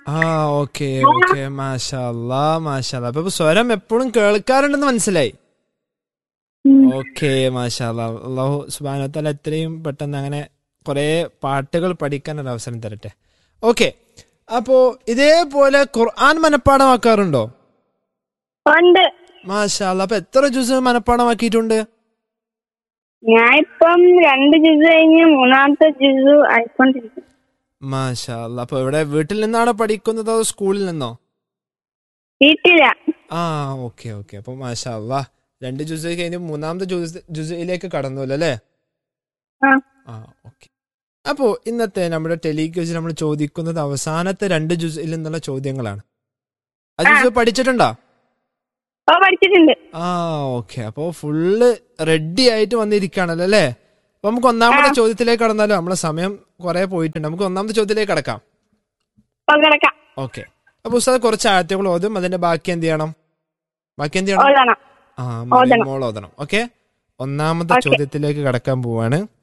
ആ okay okay മാഷാല്ലാ മാഷാല്ലാ അപ്പൊ ഇപ്പൊ സ്വരം എപ്പോഴും കേൾക്കാറുണ്ടെന്ന് മനസ്സിലായി ഉം. ഓക്കെ മാഷാല്ലാ അള്ളാഹു സുബാനത്താല എത്രയും പെട്ടെന്ന് അങ്ങനെ കുറെ പാട്ടുകൾ പഠിക്കാൻ ഒരു അവസരം തരട്ടെ ഓക്കെ അപ്പോ ഇതേപോലെ ഖുർആൻ മനഃപ്പാടമാക്കാറുണ്ടോ ഉണ്ട് മാഷാല്ലാ അപ്പൊ എത്ര ജ്യൂസ് മനഃപ്പാടമാക്കിയിട്ടുണ്ട് ഞാൻ ഇപ്പം രണ്ട് ജിസ് കഴിഞ്ഞ് മൂന്നാമത്തെ ജിസ് ആയിക്കൊണ്ടിരിക്കും മാഷാല്ലാ അപ്പൊ ഇവിടെ വീട്ടിൽ നിന്നാണോ പഠിക്കുന്നത് അതോ സ്കൂളിൽ നിന്നോ വീട്ടില ആ ഓക്കെ ഓക്കെ അപ്പൊ മാഷാല്ലാ രണ്ട് ജ്യൂസ് കഴിഞ്ഞ് മൂന്നാമത്തെ ജ്യൂസ് ജ്യൂസിലേക്ക് കടന്നു അല്ലേ ആ ആ ഓക്കെ അപ്പോ ഇന്നത്തെ നമ്മുടെ ടെലിക്യൂസിൽ നമ്മൾ ചോദിക്കുന്നത് അവസാനത്തെ രണ്ട് ജ്യൂസിൽ നിന്നുള്ള ചോദ്യങ്ങളാണ് ആ ജ്യൂസ് പഠിച്ചിട്ടുണ്ടോ ഓ പഠിച്ചിട്ടുണ്ട് ആ ഓക്കെ അപ്പോ ഫുള്ള് റെഡി ആയിട്ട് വന്നിരിക്കുകയാണല്ലോ അല്ലേ അപ്പൊ നമുക്ക് ഒന്നാമത്തെ ചോദ്യത്തിലേക്ക് കടന്നാലോ നമ്മളെ സമയം കുറെ പോയിട്ടുണ്ട് നമുക്ക് ഒന്നാമത്തെ ചോദ്യത്തിലേക്ക് കടക്കാം ഓ കിടക്കാം ഓക്കെ അപ്പൊ ഉസ്താദ് കുറച്ച് ആഴ്ചകൾ ഓതും അതിന്റെ ബാക്കി എന്ത് ചെയ്യണം ബാക്കി എന്ത് ചെയ്യണം ഓതണം ആ ഓതണം. മോൾ ഓതണം ഓക്കെ ഒന്നാമത്തെ ചോദ്യത്തിലേക്ക് കടക്കാൻ പോവാണ്